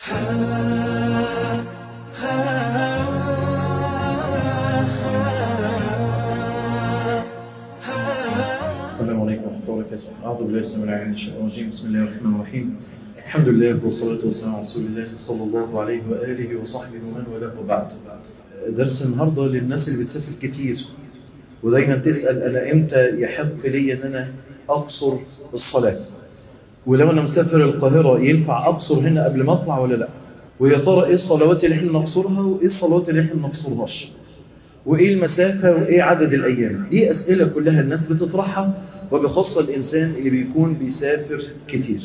السلام عليكم ورحمة الله وبركاته أعوذ بالله السميع العليم من الشيطان الرجيم بسم الله الرحمن الرحيم الحمد لله والصلاة والسلام على رسول الله صلى الله عليه وآله وصحبه ومن والاه وبعد درس النهاردة للناس اللي بتسافر كتير ودايما تسأل أنا إمتى يحق لي أن أنا أقصر الصلاة ولو أنا مسافر القاهرة ينفع أقصر هنا قبل ما أطلع ولا لا ويا ترى إيه الصلوات اللي إحنا نقصرها وإيه الصلوات اللي إحنا ما نقصرهاش وإيه المسافة وإيه عدد الأيام دي أسئلة كلها الناس بتطرحها وبخاصة الإنسان اللي بيكون بيسافر كتير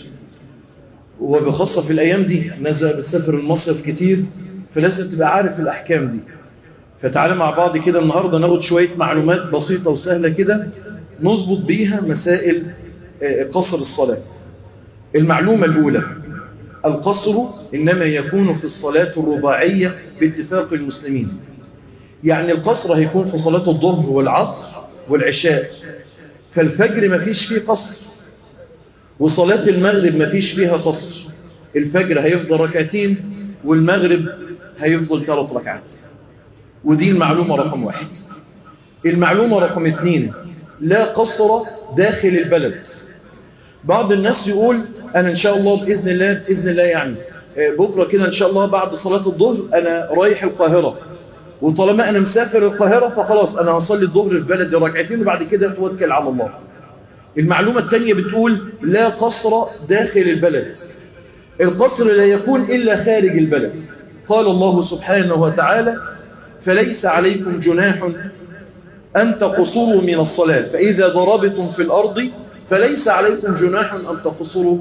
وبخاصة في الأيام دي الناس بتسافر المصيف كتير فلازم تبقى عارف الأحكام دي فتعالى مع بعض كده النهاردة ناخد شوية معلومات بسيطة وسهلة كده نظبط بيها مسائل قصر الصلاة المعلومة الأولى القصر إنما يكون في الصلاة الرباعية باتفاق المسلمين يعني القصر هيكون في صلاة الظهر والعصر والعشاء فالفجر ما فيش فيه قصر وصلاة المغرب ما فيش فيها قصر الفجر هيفضل ركعتين والمغرب هيفضل ثلاث ركعات ودي المعلومة رقم واحد المعلومة رقم اثنين لا قصر داخل البلد بعض الناس يقول أنا إن شاء الله بإذن الله بإذن الله يعني بكرة كده إن شاء الله بعد صلاة الظهر أنا رايح القاهرة وطالما أنا مسافر القاهرة فخلاص أنا هصلي الظهر في بلدي ركعتين وبعد كده أتوكل على الله المعلومة الثانية بتقول لا قصر داخل البلد القصر لا يكون إلا خارج البلد قال الله سبحانه وتعالى فليس عليكم جناح أن تقصروا من الصلاة فإذا ضربتم في الأرض فليس عليكم جناح أن تقصروا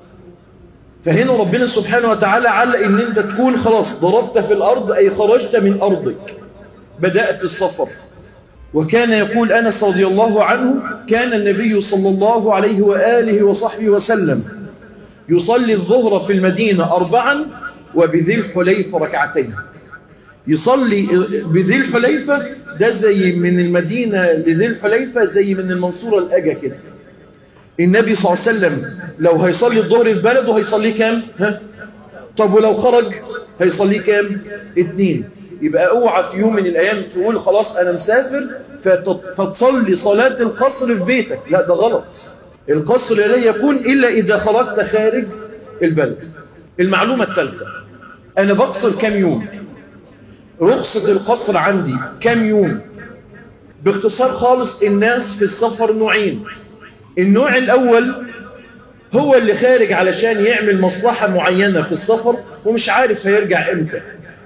فهنا ربنا سبحانه وتعالى علق ان انت تكون خلاص ضربت في الارض اي خرجت من ارضك بدأت السفر وكان يقول انس رضي الله عنه كان النبي صلى الله عليه وآله وصحبه وسلم يصلي الظهر في المدينة اربعا وبذي الحليفة ركعتين يصلي بذي الحليفة ده زي من المدينة لذي الحليفة زي من المنصورة الأجا كده النبي صلى الله عليه وسلم لو هيصلي الظهر في بلده هيصلي كام ها طب ولو خرج هيصلي كام اتنين يبقى اوعى في يوم من الايام تقول خلاص انا مسافر فتصلي صلاة القصر في بيتك لا ده غلط القصر لا يكون الا اذا خرجت خارج البلد المعلومة الثالثة انا بقصر كام يوم رخصة القصر عندي كام يوم باختصار خالص الناس في السفر نوعين النوع الأول هو اللي خارج علشان يعمل مصلحة معينة في السفر ومش عارف هيرجع امتى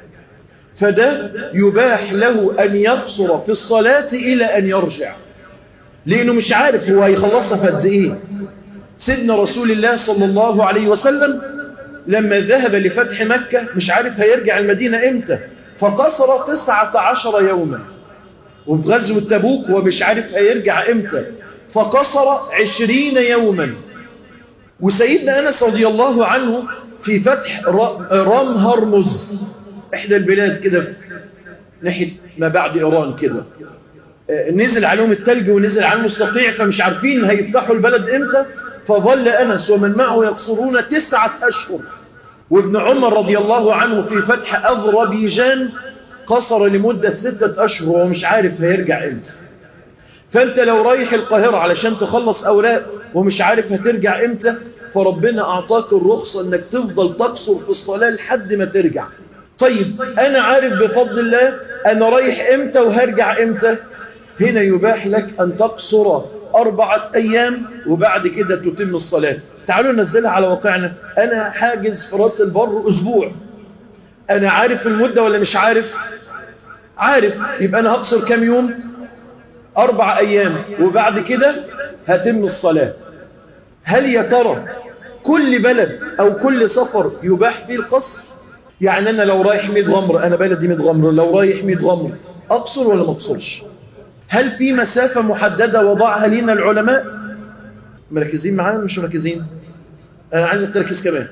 فده يباح له أن يقصر في الصلاة إلى أن يرجع لأنه مش عارف هو هيخلصها في قد إيه سيدنا رسول الله صلى الله عليه وسلم لما ذهب لفتح مكة مش عارف هيرجع المدينة امتى فقصر تسعة عشر يوما وفي غزوة تبوك ومش عارف هيرجع امتى فقصر عشرين يوما وسيدنا أنس رضي الله عنه في فتح رام هرمز إحدى البلاد كده ناحية ما بعد إيران كده نزل عليهم التلج ونزل عليهم الصقيع فمش عارفين هيفتحوا البلد إمتى فظل أنس ومن معه يقصرون تسعة أشهر وابن عمر رضي الله عنه في فتح أذربيجان قصر لمدة ستة أشهر ومش عارف هيرجع إمتى فانت لو رايح القاهرة علشان تخلص اوراق ومش عارف هترجع امتى فربنا اعطاك الرخصة انك تفضل تقصر في الصلاة لحد ما ترجع طيب انا عارف بفضل الله انا رايح امتى وهرجع امتى هنا يباح لك ان تقصر اربعة ايام وبعد كده تتم الصلاة تعالوا ننزلها على واقعنا انا حاجز في راس البر اسبوع انا عارف المدة ولا مش عارف عارف يبقى انا هقصر كام يوم أربع أيام وبعد كده هتم الصلاة هل يا ترى كل بلد أو كل سفر يباح فيه القصر يعني أنا لو رايح ميد غمر أنا بلدي ميد غمر لو رايح ميد غمر أقصر ولا ما أقصرش هل في مسافة محددة وضعها لنا العلماء مركزين معانا مش مركزين أنا عايزك تركز كمان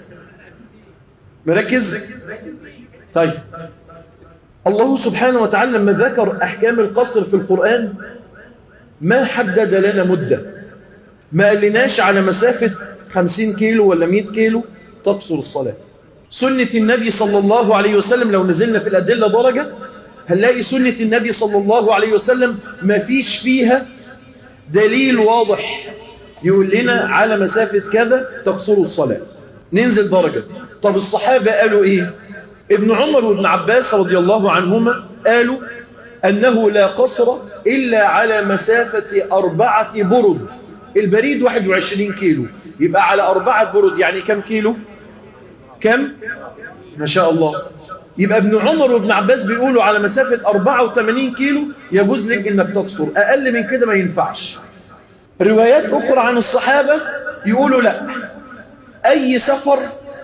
مركز طيب الله سبحانه وتعالى لما ذكر أحكام القصر في القرآن ما حدد لنا مدة ما قالناش على مسافة 50 كيلو ولا 100 كيلو تقصر الصلاة سنة النبي صلى الله عليه وسلم لو نزلنا في الأدلة درجة هنلاقي سنة النبي صلى الله عليه وسلم ما فيش فيها دليل واضح يقول لنا على مسافة كذا تقصر الصلاة ننزل درجة طب الصحابة قالوا ايه ابن عمر وابن عباس رضي الله عنهما قالوا أنه لا قصر إلا على مسافة أربعة برد البريد 21 كيلو يبقى على أربعة برد يعني كم كيلو كم ما شاء الله يبقى ابن عمر وابن عباس بيقولوا على مسافة 84 كيلو يجوز لك انك تقصر اقل من كده ما ينفعش روايات اخرى عن الصحابة يقولوا لا اي سفر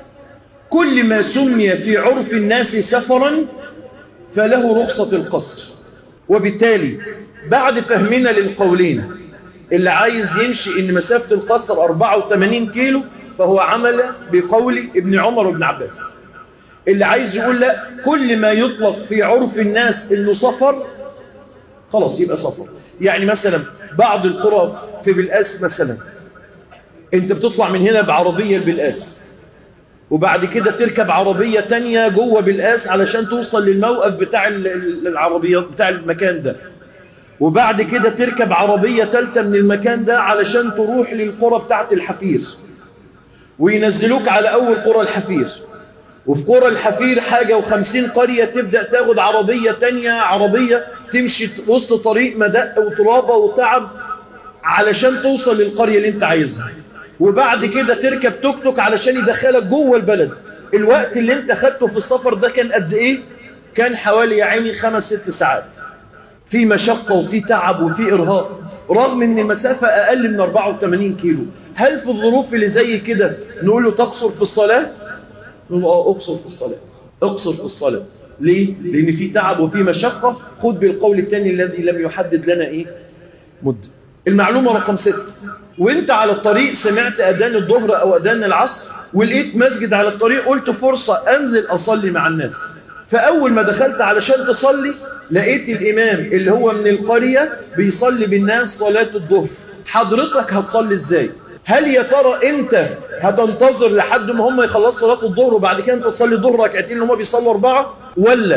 كل ما سمي في عرف الناس سفرا فله رخصة القصر وبالتالي بعد فهمنا للقولين اللي عايز يمشي ان مسافة القصر 84 كيلو فهو عمل بقول ابن عمر وابن عباس اللي عايز يقول لا كل ما يطلق في عرف الناس انه سفر خلاص يبقى سفر يعني مثلا بعض القرى في بلقاس مثلا انت بتطلع من هنا بعربية لبلقاس وبعد كده تركب عربية تانية جوه بلقاس علشان توصل للموقف بتاع العربية بتاع المكان ده وبعد كده تركب عربية تالتة من المكان ده علشان تروح للقرى بتاعت الحفير وينزلوك على أول قرى الحفير وفي قرى الحفير حاجة وخمسين قرية تبدأ تاخد عربية تانية عربية تمشي وسط طريق مدق وترابة وتعب علشان توصل للقرية اللي انت عايزها وبعد كده تركب توك توك علشان يدخلك جوه البلد الوقت اللي انت خدته في السفر ده كان قد ايه كان حوالي يا عيني خمس ست ساعات في مشقة وفي تعب وفي إرهاق رغم ان المسافة أقل من 84 كيلو هل في الظروف اللي زي كده نقول له تقصر في الصلاة نقول اه اقصر في الصلاة اقصر في الصلاة ليه؟ لأن في تعب وفي مشقة خد بالقول الثاني الذي لم يحدد لنا ايه مدة المعلومة رقم ستة وانت على الطريق سمعت أذان الظهر أو أذان العصر ولقيت مسجد على الطريق قلت فرصة أنزل أصلي مع الناس فأول ما دخلت علشان تصلي لقيت الإمام اللي هو من القرية بيصلي بالناس صلاة الظهر حضرتك هتصلي ازاي هل يا ترى انت هتنتظر لحد ما هم يخلصوا صلاة الظهر وبعد كده انت تصلي الظهر ركعتين اللي هم بيصلوا أربعة ولا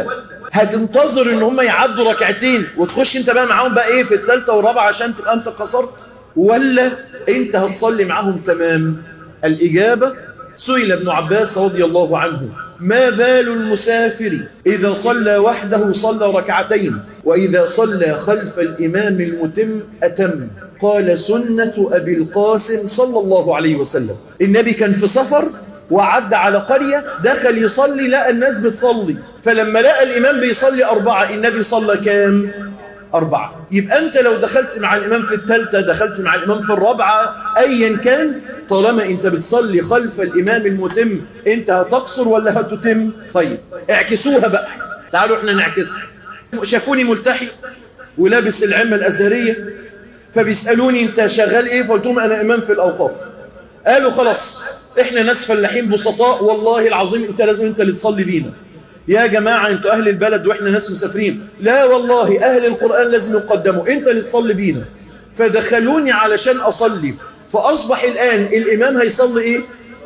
هتنتظر ان هم يعدوا ركعتين وتخش انت بقى معاهم بقى ايه في الثالثة والرابعة عشان تبقى انت قصرت ولا انت هتصلي معاهم تمام الإجابة سئل ابن عباس رضي الله عنه ما بال المسافر إذا صلى وحده صلى ركعتين وإذا صلى خلف الإمام المتم أتم قال سنة أبي القاسم صلى الله عليه وسلم النبي كان في سفر وعد على قرية دخل يصلي لقى الناس بتصلي فلما لقى الإمام بيصلي أربعة النبي صلى كام أربعة يبقى أنت لو دخلت مع الإمام في الثالثة دخلت مع الإمام في الرابعة أيا كان طالما أنت بتصلي خلف الإمام المتم أنت هتقصر ولا هتتم طيب اعكسوها بقى تعالوا احنا نعكسها شافوني ملتحي ولابس العمة الأزهرية فبيسألوني أنت شغال إيه فقلت لهم أنا إمام في الأوقاف قالوا خلاص احنا ناس فلاحين بسطاء والله العظيم انت لازم انت اللي تصلي بينا يا جماعة انتوا اهل البلد واحنا ناس مسافرين لا والله اهل القرآن لازم يقدموا انت اللي تصلي بينا فدخلوني علشان اصلي فاصبح الان الامام هيصلي ايه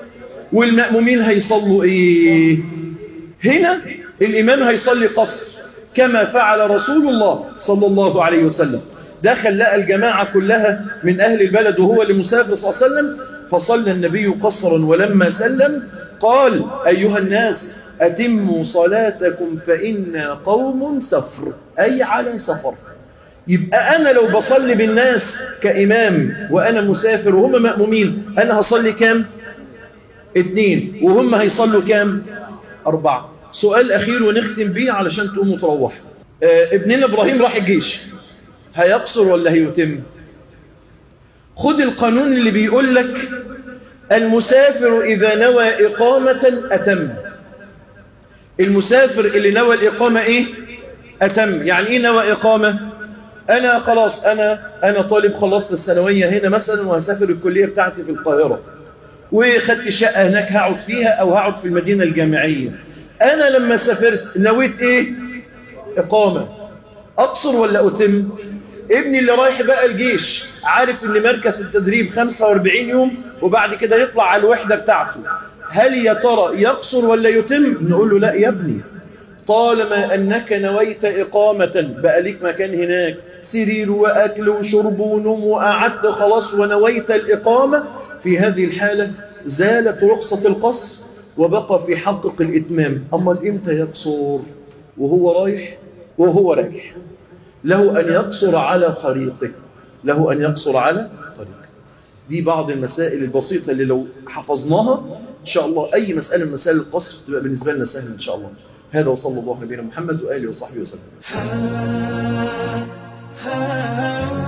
والمأمومين هيصلوا ايه هنا الامام هيصلي قصر كما فعل رسول الله صلى الله عليه وسلم دخل لقى الجماعة كلها من اهل البلد وهو اللي مسافر صلى الله عليه وسلم فصلى النبي قصرا ولما سلم قال أيها الناس أتموا صلاتكم فإنا قوم سفر أي على سفر يبقى أنا لو بصلي بالناس كإمام وأنا مسافر وهم مأمومين أنا هصلي كام اتنين وهم هيصلوا كام أربعة سؤال أخير ونختم بيه علشان تقوموا تروحوا آه ابننا إبراهيم راح الجيش هيقصر ولا هيتم خد القانون اللي بيقول لك المسافر إذا نوى إقامة أتم المسافر اللي نوى الإقامة إيه أتم يعني إيه نوى إقامة أنا خلاص أنا أنا طالب خلصت الثانوية هنا مثلا وهسافر الكلية بتاعتي في القاهرة وخدت شقة هناك هقعد فيها أو هقعد في المدينة الجامعية أنا لما سافرت نويت إيه إقامة أقصر ولا أتم ابني اللي رايح بقى الجيش عارف ان مركز التدريب 45 يوم وبعد كده يطلع على الوحدة بتاعته هل يا ترى يقصر ولا يتم نقول له لا يا ابني طالما أنك نويت إقامة بقى ليك مكان هناك سرير وأكل وشرب ونوم وقعدت خلاص ونويت الإقامة في هذه الحالة زالت رخصة القصر وبقى في حقق الإتمام أما الإمتى يقصر وهو رايح وهو رايح له أن يقصر على طريقه له أن يقصر على طريقه دي بعض المسائل البسيطة اللي لو حفظناها إن شاء الله أي مسألة من مسائل القصر تبقى بالنسبة لنا سهلة إن شاء الله هذا وصلى الله نبينا محمد وآله وصحبه وسلم